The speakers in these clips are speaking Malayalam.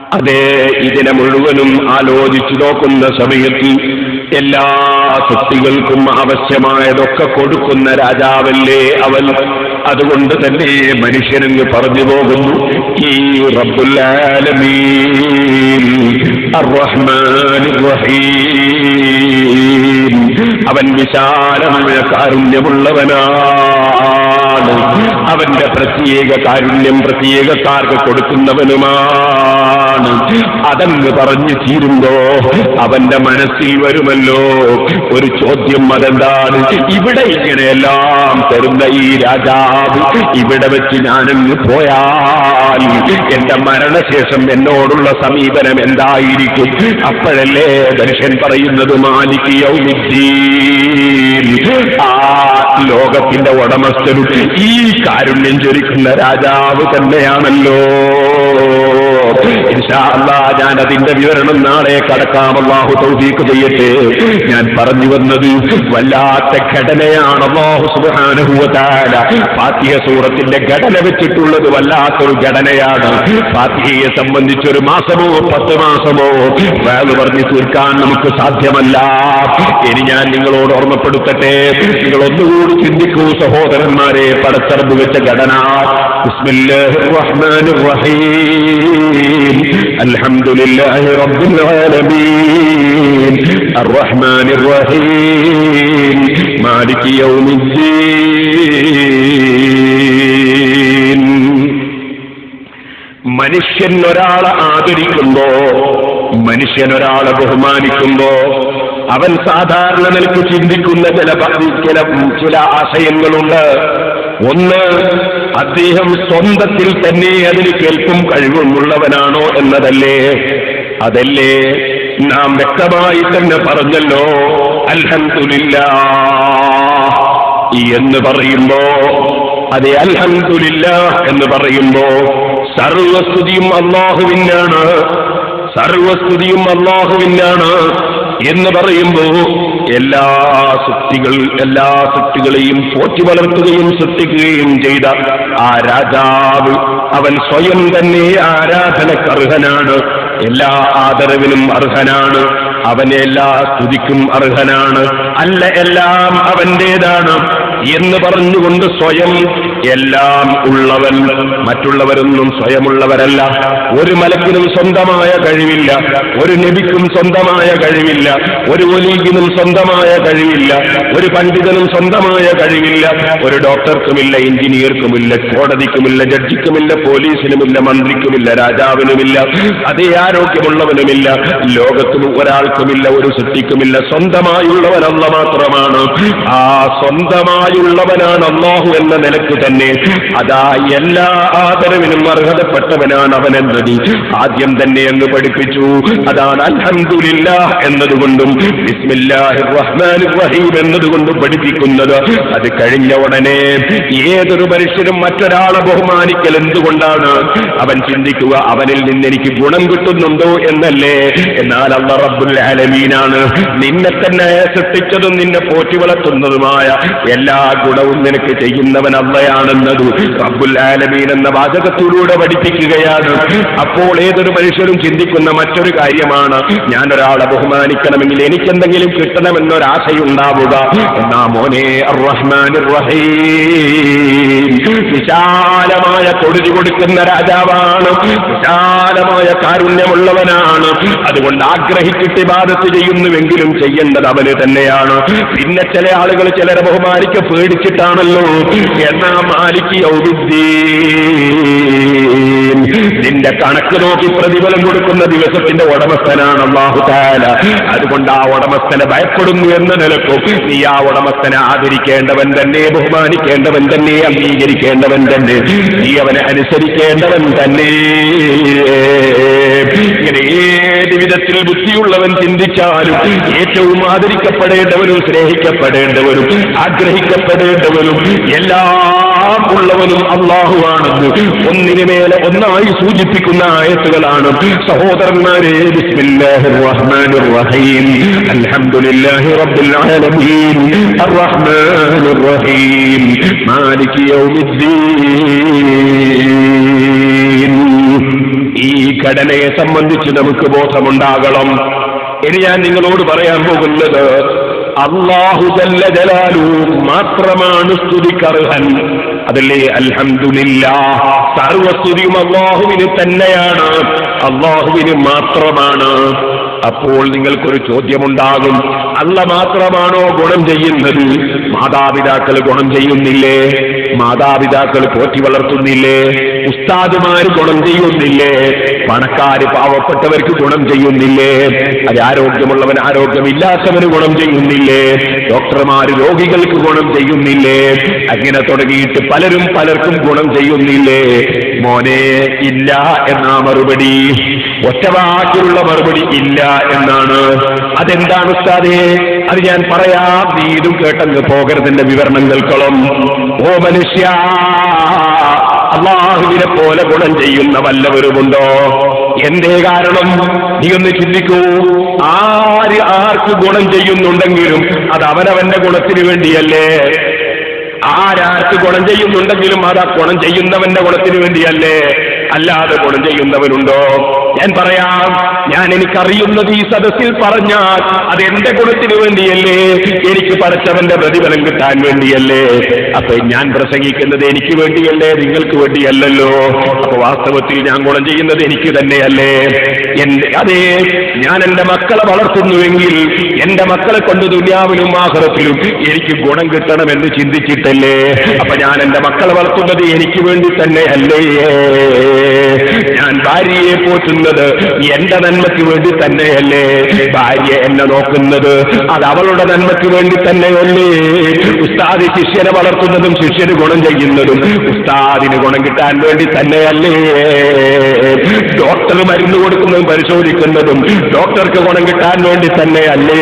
അതെ ഇതിനെ മുഴുവനും ആലോചിച്ചു നോക്കുന്ന സമയത്ത് എല്ലാ സൃഷ്ടികൾക്കും ആവശ്യമായതൊക്കെ കൊടുക്കുന്ന രാജാവല്ലേ അവൻ അതുകൊണ്ട് തന്നെ മനുഷ്യനെന്ന് പറഞ്ഞു പോകുന്നു ഈ റബ്ബുല്ലാലമീൻ അർറഹ്മാനിർ റഹീം അവൻ വിശാലമായ കാരുണ്യമുള്ളവനാണ് അവന്റെ പ്രത്യേക കാരുണ്യം പ്രത്യേകക്കാർക്ക് കൊടുക്കുന്നവനുമാണ് അതെന്ന് പറഞ്ഞു തീരുമ്പോ അവന്റെ മനസ്സിൽ വരുമല്ലോ ഒരു ചോദ്യം അതെന്താണ് ഇവിടെ ഇങ്ങനെയെല്ലാം തരുന്ന ഈ രാജാവ് ഇവിടെ വെച്ച് ഞാനങ്ങ് പോയാൽ എന്റെ മരണശേഷം എന്നോടുള്ള സമീപനം എന്തായിരിക്കും അപ്പോഴല്ലേ മനുഷ്യൻ പറയുന്നത് മാലിക് യൗമുദ്ദീൻ ആ ലോകത്തിന്റെ ഉടമസ്ഥനും ഈ കാരുണ്യം ചൊരിക്കുന്ന രാജാവ് തന്നെയാണല്ലോ ഇൻഷാ അല്ലാ, ഞാൻ അതിന്റെ വിവരണം നാളെ കടക്കാം അള്ളാഹു തൗഫീഖ് ചെയ്യട്ടെ ഞാൻ പറഞ്ഞു വന്നത് വല്ലാത്ത ഘടനയാണ് അള്ളാഹു സുബ്ഹാനഹു വ തആല ഫാത്തിഹ സൂറത്തിന്റെ ഘടന വെച്ചിട്ടുള്ളത് വല്ലാത്തൊരു ഘടനയാണ് ഫാത്തിഹയെ സംബന്ധിച്ചൊരു മാസമോ പത്ത് മാസമോ വേറെ പറഞ്ഞു തീർക്കാൻ നമുക്ക് സാധ്യമല്ല ഇനി ഞാൻ നിങ്ങളോട് ഓർമ്മപ്പെടുത്തട്ടെ നിങ്ങൾ ഒന്നുകൂടി ചിന്തിക്കൂ സഹോദരന്മാരെ പടച്ചറമ്പ് വെച്ച ഘടന ബിസ്മില്ലാഹിർ റഹ്മാനിർ റഹീം അൽഹംദുലില്ലാഹി റബ്ബിൽ ആലമീൻ അർറഹ്മാനിർ റഹീം മാലികി യൗമിദ്ദീൻ മനുഷ്യൻ ഒരാളെ ആദരിക്കുമ്പോ മനുഷ്യൻ ഒരാളെ ബഹുമാനിക്കുമ്പോ അവൻ സാധാരണ നിലക്ക് ചിന്തിക്കുന്ന ചില പ- ചില ചില ആശയങ്ങളുണ്ട് ഒന്ന് അദ്ദേഹം സ്വന്തത്തിൽ തന്നെ അതിന് കേൾക്കും കഴിവുമുള്ളവനാണോ എന്നതല്ലേ അതല്ലേ നാം വ്യക്തമായി തന്നെ പറഞ്ഞല്ലോ അൽഹംദുലില്ലാ എന്ന് പറയുമ്പോ അതെ അൽഹംദുലില്ല എന്ന് പറയുമ്പോ സർവസ്തുതിയും അള്ളാഹുവിനാണ് സർവസ്തുതിയും അള്ളാഹുവിനാണ് എന്ന് പറയുമ്പോ എല്ലാ സൃഷ്ടികൾ എല്ലാ സൃഷ്ടികളെയും പോറ്റി വളർത്തുകയും സൃഷ്ടിക്കുകയും ചെയ്ത ആ രാജാവ് അവൻ സ്വയം തന്നെ ആരാധനക്ക് അർഹനാണ് എല്ലാ ആദരവിനും അർഹനാണ് അവനെ എല്ലാ സ്തുതിക്കും അർഹനാണ് അല്ല എല്ലാം അവന്റേതാണ് എന്ന് പറഞ്ഞുകൊണ്ട് സ്വയം എല്ലാം ഉള്ളവൻ മറ്റുള്ളവരൊന്നും സ്വയമുള്ളവരല്ല ഒരു മലക്കിനും സ്വന്തമായ കഴിവില്ല ഒരു നബിക്കും സ്വന്തമായ കഴിവില്ല ഒരു ഒലീഗിനും സ്വന്തമായ കഴിവില്ല ഒരു പണ്ഡിതനും സ്വന്തമായ കഴിവില്ല ഒരു ഡോക്ടർക്കുമില്ല എഞ്ചിനീയർക്കുമില്ല കോടതിക്കുമില്ല ജഡ്ജിക്കുമില്ല പോലീസിനുമില്ല മന്ത്രിക്കുമില്ല രാജാവിനുമില്ല അതേ ആരോഗ്യമുള്ളവനുമില്ല ലോകത്തും ഒരാൾക്കുമില്ല ഒരു സൃഷ്ടിക്കുമില്ല സ്വന്തമായുള്ളവനല്ല മാത്രമാണ് ആ സ്വന്തമായുള്ളവനാണ് അള്ളാഹു എന്ന നിലക്ക് തന്നെ അതാ എല്ലാ ആദരവിനും അർഹതപ്പെട്ടവനാണ് അവൻ എന്നത് ആദ്യം തന്നെ അങ്ങ് പഠിപ്പിച്ചു അതാണ് അൽഹംദുലില്ല എന്നതുകൊണ്ടും ബിസ്മില്ലാഹിർ റഹ്മാനിർ റഹീം എന്നതുകൊണ്ടും പഠിപ്പിക്കുന്നത് അത് കഴിഞ്ഞ ഉടനെ ഏതൊരു മനുഷ്യനും മറ്റൊരാളെ ബഹുമാനിക്കൽ എന്തുകൊണ്ടാണ് അവൻ ചിന്തിക്കുക അവനിൽ നിന്ന് എനിക്ക് ഗുണം കിട്ടുന്നുണ്ടോ എന്നല്ലേ എന്നാൽ അള്ള റബ്ബുൽ ആലമീനാണ് നിന്നെ തന്നെ സൃഷ്ടിച്ചതും നിന്നെ പോറ്റി വളർത്തുന്നതുമായ എല്ലാ ഗുണവും നിനക്ക് ചെയ്യുന്നവൻ അള്ളയാണെന്നത് റബ്ബുൽ ആലമീൻ എന്ന വാചകത്തിലൂടെ പഠിപ്പിക്കുകയാണ് അപ്പോൾ ഏതൊരു മനുഷ്യരും ചിന്തിക്കുന്ന മറ്റൊരു കാര്യമാണ് ഞാൻ ഒരാളെ ബഹുമാനിക്കണമെങ്കിൽ എനിക്കെന്തെങ്കിലും കിട്ടണമെന്നൊരാശയുണ്ടാവുക എന്നാ മോനെ റഹ്മാൻ റഹീം വിശാലമായ കൊടുതി കൊടുക്കുന്ന രാജാവാണ് വിശാലമായ കാരുണ്യമുള്ളവനാണ് അതുകൊണ്ട് ആഗ്രഹിച്ചിട്ട് ഇബാദത്ത് ചെയ്യുന്നുവെങ്കിലും ചെയ്യേണ്ടത് അവന് തന്നെയാണ് പിന്നെ ചില ആളുകൾ ചിലരെ ബഹുമാനിക്ക് പേടിച്ചിട്ടാണല്ലോ എന്നാ മാലിക്ക് ഔദുദ്ദീൻ നിന്റെ കണക്ക് നോക്കി പ്രതിഫലം കൊടുക്കുന്ന ദിവസത്തിന്റെ ഉടമസ്ഥനാണ് അള്ളാഹു താല അതുകൊണ്ട് ആ ഉടമസ്ഥനെ ഭയപ്പെടുന്നു എന്ന നിലക്കും നീ ആ ഉടമസ്ഥനെ ആദരിക്കേണ്ടവൻ തന്നെ ബഹുമാനിക്കേണ്ടവൻ തന്നെ അംഗീകരിക്കേണ്ടവൻ തന്നെ നീ അവനെ അനുസരിക്കേണ്ടവൻ തന്നെ ഇങ്ങനെ ഏത് വിധത്തിൽ ബുദ്ധിയുള്ളവൻ ചിന്തിച്ചാലും ഏറ്റവും ആദരിക്കപ്പെടേണ്ടവനും സ്നേഹിക്കപ്പെടേണ്ടവനും ആഗ്രഹിക്കപ്പെടേണ്ടവനും എല്ലാം ഉള്ളവനും അള്ളാഹുവാണെന്ന് ഒന്നിനു മേലെ ഒന്നായി സൂചിപ്പിക്കുന്ന ആയത്തുകളാണ് സഹോദരന്മാരെ ബിസ്മില്ലാഹിർ റഹ്മാനിർ റഹീം അൽഹംദുലില്ലാഹി റബ്ബിൽ ആലമീൻ അർറഹ്മാനിർ റഹീം മാലികി യൗമിദ്ദീൻ ഈ ഘടനയെ സംബന്ധിച്ച് നമുക്ക് ബോധമുണ്ടാകണം ഇനി ഞാൻ നിങ്ങളോട് പറയാൻ പോകുന്നത് അള്ളാഹു ജല്ല ജലാലു മാത്രമാണ് സ്തുതിക്കർഹൻ അതല്ലേ അൽഹംദുലില്ല സർവസ്തുതിയും അള്ളാഹുവിന് തന്നെയാണ് അള്ളാഹുവിന് മാത്രമാണ് അപ്പോൾ നിങ്ങൾക്കൊരു ചോദ്യമുണ്ടാകും അല്ല മാത്രമാണോ ഗുണം ചെയ്യുന്നത് മാതാപിതാക്കൾ ഗുണം ചെയ്യുന്നില്ലേ മാതാപിതാക്കൾ പോറ്റി വളർത്തുന്നില്ലേ ഉസ്താദുമാര് ഗുണം ചെയ്യുന്നില്ലേ പണക്കാര് പാവപ്പെട്ടവർക്ക് ഗുണം ചെയ്യുന്നില്ലേ അത് ആരോഗ്യമുള്ളവൻ ആരോഗ്യമില്ലാത്തവന് ഗുണം ചെയ്യുന്നില്ലേ ഡോക്ടർമാര് രോഗികൾക്ക് ഗുണം ചെയ്യുന്നില്ലേ അങ്ങനെ തുടങ്ങിയിട്ട് പലരും പലർക്കും ഗുണം ചെയ്യുന്നില്ലേ മോനെ ഇല്ല എന്നാ മറുപടി ഒറ്റവാക്കിലുള്ള മറുപടി ഇല്ല എന്നാണ് അതെന്താണ് ഉസ്താദേ അത് ഞാൻ പറയാം നീ ഇതും കേട്ടങ്ങ് പോകരുതിന്റെ വിവരണം കേൾക്കണം ഓ മനുഷ്യ അള്ളാഹുവിനെ പോലെ ഗുണം ചെയ്യുന്ന വല്ലവരുമുണ്ടോ എന്തേ കാരണം നീ ഒന്ന് ചിന്തിക്കൂ ആര് ആർക്ക് ഗുണം ചെയ്യുന്നുണ്ടെങ്കിലും അത് അവനവന്റെ ഗുണത്തിന് വേണ്ടിയല്ലേ ആരാർക്ക് ഗുണം ചെയ്യുന്നുണ്ടെങ്കിലും അത് ആ ഗുണം ചെയ്യുന്നവന്റെ ഗുണത്തിന് വേണ്ടിയല്ലേ അല്ലാതെ ഗുണം ചെയ്യുന്നവനുണ്ടോ ഞാൻ പറയാം ഞാൻ എനിക്കറിയുന്നത് ഈ സദസ്സിൽ പറഞ്ഞാൽ അത് എന്റെ ഗുണത്തിന് വേണ്ടിയല്ലേ എനിക്ക് പഠിച്ചവന്റെ പ്രതിഫലം കിട്ടാൻ വേണ്ടിയല്ലേ അപ്പൊ ഞാൻ പ്രസംഗിക്കുന്നത് എനിക്ക് വേണ്ടിയല്ലേ നിങ്ങൾക്ക് വേണ്ടിയല്ലല്ലോ അപ്പൊ വാസ്തവത്തിൽ ഞാൻ ഗുണം ചെയ്യുന്നത് എനിക്ക് തന്നെയല്ലേ എന്റെ അതെ ഞാൻ എന്റെ മക്കളെ വളർത്തുന്നുവെങ്കിൽ എന്റെ മക്കളെ കൊണ്ട് ദുന്യാവിലും ആഹ്റത്തിലും എനിക്ക് ഗുണം കിട്ടണമെന്ന് ചിന്തിച്ചിട്ടല്ലേ അപ്പൊ ഞാൻ എന്റെ മക്കളെ വളർത്തുന്നത് എനിക്ക് വേണ്ടി തന്നെയല്ലേ ഞാൻ ഭാര്യയെ പോറ്റുന്നത് എന്റെ നന്മയ്ക്ക് വേണ്ടി തന്നെയല്ലേ ഭാര്യ എന്നെ നോക്കുന്നത് അത് അവളുടെ നന്മയ്ക്ക് വേണ്ടി തന്നെയല്ലേ ഉസ്താദ് ശിഷ്യനെ വളർത്തുന്നതും ശിഷ്യന് ഗുണം ചെയ്യുന്നതും ഉസ്താദിന് ഗുണം കിട്ടാൻ വേണ്ടി തന്നെയല്ലേ ഡോക്ടർ മരുന്ന് കൊടുക്കുന്നതും പരിശോധിക്കുന്നതും ഡോക്ടർക്ക് ഗുണം കിട്ടാൻ വേണ്ടി തന്നെയല്ലേ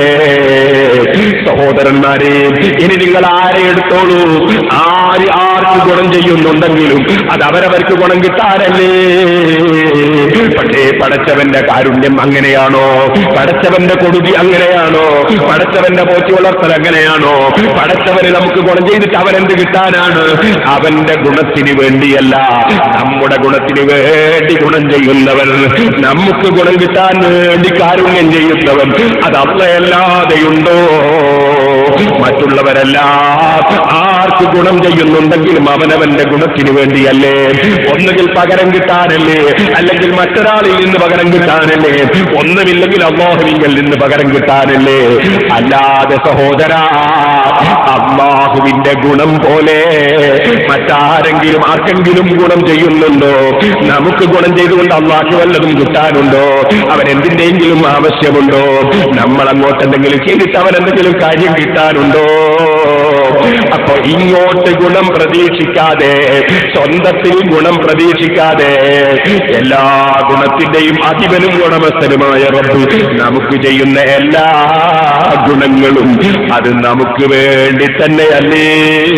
സഹോദരന്മാരെ ഇനി നിങ്ങൾ ആരെ എടുത്തോളൂ ആര് ആർക്ക് ഗുണം ചെയ്യുന്നുണ്ടെങ്കിലും അത് അവരവർക്ക് ഗുണം കിട്ടാനല്ലേ പക്ഷേ പടച്ചവന്റെ കാരുണ്യം അങ്ങനെയാണോ പടച്ചവന്റെ കൊടുതി അങ്ങനെയാണോ പടച്ചവന്റെ പോറ്റി വളർത്തൽ അങ്ങനെയാണോ പടച്ചവന് നമുക്ക് ഗുണം ചെയ്തിട്ട് അവൻ എന്ത് കിട്ടാനാണ് അവന്റെ ഗുണത്തിന് വേണ്ടിയല്ല നമ്മുടെ ഗുണത്തിന് വേണ്ടി ഗുണം ചെയ്യുന്നവൻ നമുക്ക് ഗുണം കിട്ടാൻ വേണ്ടി കാരുണ്യം ചെയ്യുന്നവൻ അത് അല്ലയല്ലാതെയുണ്ടോ മറ്റുള്ളവരെല്ലാം ആർക്ക് ഗുണം ചെയ്യുന്നുണ്ടെങ്കിലും അവനവന്റെ ഗുണത്തിന് വേണ്ടിയല്ലേ ഒന്നുകിൽ പകരം കിട്ടാനല്ലേ അല്ലെങ്കിൽ മറ്റൊരാളിൽ നിന്ന് പകരം കിട്ടാനല്ലേ ഒന്നുമില്ലെങ്കിൽ അള്ളാഹുവിങ്കിൽ നിന്ന് പകരം കിട്ടാനല്ലേ അല്ലാതെ സഹോദര അള്ളാഹുവിന്റെ ഗുണം പോലെ മറ്റാരെങ്കിലും ആർക്കെങ്കിലും ഗുണം ചെയ്യുന്നുണ്ടോ നമുക്ക് ഗുണം ചെയ്തുകൊണ്ട് അള്ളാഹു വല്ലതും കിട്ടാനുണ്ടോ അവൻ എന്തിന്റെയെങ്കിലും ആവശ്യമുണ്ടോ നമ്മൾ അങ്ങോട്ട് എന്തെങ്കിലും ചെയ്തിട്ട് അവൻ എന്തെങ്കിലും കാര്യം കിട്ടാനുണ്ടോ അപ്പൊ ഇങ്ങോട്ട് ഗുണം പ്രതീക്ഷിക്കാതെ സ്വന്തത്തിൽ ഗുണം പ്രതീക്ഷിക്കാതെ എല്ലാ ഗുണത്തിന്റെയും അധിപനും ഗുണമസ്ഥനുമായ റബ്ബ് നമുക്ക് ചെയ്യുന്ന എല്ലാ ഗുണങ്ങളും അത് നമുക്ക് വേണ്ടി തന്നെയല്ലേ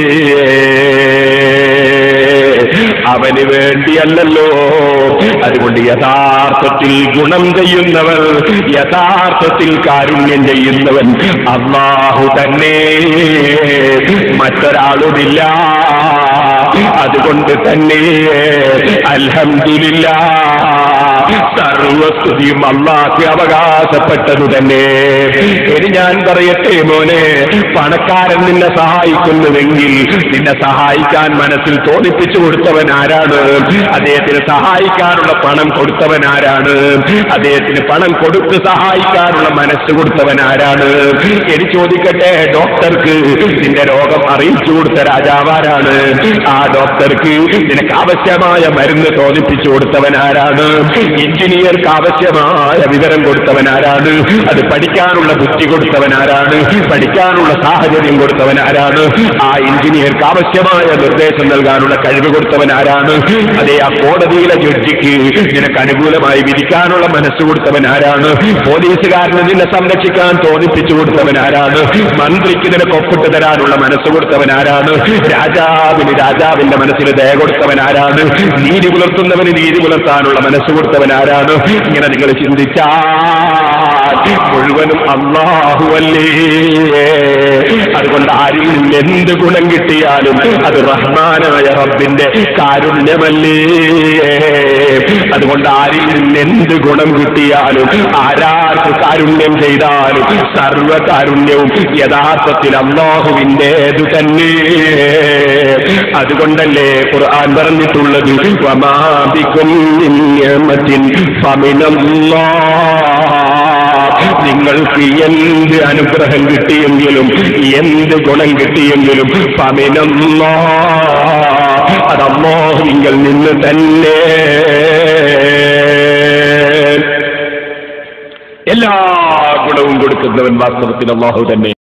അവന് വേണ്ടിയല്ലല്ലോ അതുകൊണ്ട് യഥാർത്ഥത്തിൽ ഗുണം ചെയ്യുന്നവർ യഥാർത്ഥത്തിൽ കാരുണ്യം ചെയ്യുന്നവൻ അള്ളാഹു തന്നെ മറ്റൊരാളുമില്ല അതുകൊണ്ട് തന്നെ അൽഹംദുലില്ല സർവസ്തുതിയും അള്ളാഹ് അവകാശപ്പെട്ടതു തന്നെ ഇനി ഞാൻ പറയട്ടെ മോനെ പണക്കാരൻ നിന്നെ സഹായിക്കുന്നുവെങ്കിൽ നിന്നെ സഹായിക്കാൻ മനസ്സിൽ തോന്നിപ്പിച്ചു കൊടുത്തവൻ ആരാണ് അദ്ദേഹത്തിന് സഹായിക്കാനുള്ള പണം കൊടുത്തവൻ ആരാണ് അദ്ദേഹത്തിന് പണം കൊടുത്ത് സഹായിക്കാനുള്ള മനസ്സ് കൊടുത്തവൻ ആരാണ് ഇനി ചോദിക്കട്ടെ ഡോക്ടർക്ക് നിന്റെ രോഗം അറിയിച്ചു കൊടുത്ത രാജാവാരാണ് ആ ഡോക്ടർക്ക് നിനക്ക് ആവശ്യമായ മരുന്ന് തോന്നിപ്പിച്ചു കൊടുത്തവൻ ആരാണ് എഞ്ചിനീയർക്ക് ആവശ്യമായ വിവരം കൊടുത്തവൻ ആരാണ് അത് പഠിക്കാനുള്ള ബുദ്ധി കൊടുത്തവൻ ആരാണ് പഠിക്കാനുള്ള സാഹചര്യം കൊടുത്തവൻ ആരാണ് ആ എഞ്ചിനീയർക്ക് ആവശ്യമായ നിർദ്ദേശം നൽകാനുള്ള കഴിവ് കൊടുത്തവൻ ആരാണ് അതേ ആ കോടതിയിലെ ജഡ്ജിക്ക് നിനക്ക് അനുകൂലമായി വിധിക്കാനുള്ള മനസ്സ് കൊടുത്തവൻ ആരാണ് പോലീസുകാരന് നിന്നെ സംരക്ഷിക്കാൻ തോന്നിപ്പിച്ചു കൊടുത്തവൻ ആരാണ് മന്ത്രിക്ക് നിനക്ക് ഒപ്പിട്ട് തരാനുള്ള മനസ്സ് കൊടുത്തവൻ ആരാണ് രാജാവിന് രാജാവിന്റെ മനസ്സിൽ ദയ കൊടുത്തവൻ ആരാണ് നീതി പുലർത്തുന്നവന് നീതി പുലർത്താനുള്ള മനസ്സ് കൊടുത്തവൻ കൊടുക്കുന്നവൻ ആരാണ് ഇങ്ങനെ നിങ്ങൾ ചിന്തിച്ചാൽ മുഴുവനും അള്ളാഹുവല്ലേ അതുകൊണ്ട് ആരിൽ നിന്ന് എന്ത് ഗുണം കിട്ടിയാലും അത് റഹ്മാനായ റബ്ബിന്റെ കാരുണ്യമല്ലേ അതുകൊണ്ട് ആരിൽ നിന്ന് എന്ത് ഗുണം കിട്ടിയാലും ആരാർക്ക് കാരുണ്യം ചെയ്താലും സർവ കാരുണ്യവും യഥാർത്ഥത്തിൽ അള്ളാഹുവിൻ്റെതു തന്നെ അതുകൊണ്ടല്ലേ ഖുർആൻ പറഞ്ഞിട്ടുള്ളത് വമാബിക്കും നിയമത്തിൻ നിങ്ങൾക്ക് എന്ത് അനുഗ്രഹം കിട്ടിയെങ്കിലും എന്ത് ഗുണം കിട്ടിയെങ്കിലും പമിനല്ലാ അത് അമ്മോഹിങ്കൽ നിന്ന് തന്നെ എല്ലാ ഗുണവും കൊടുക്കുന്നവൻ വാസ്തവത്തിൽ അള്ളാഹു തന്നെ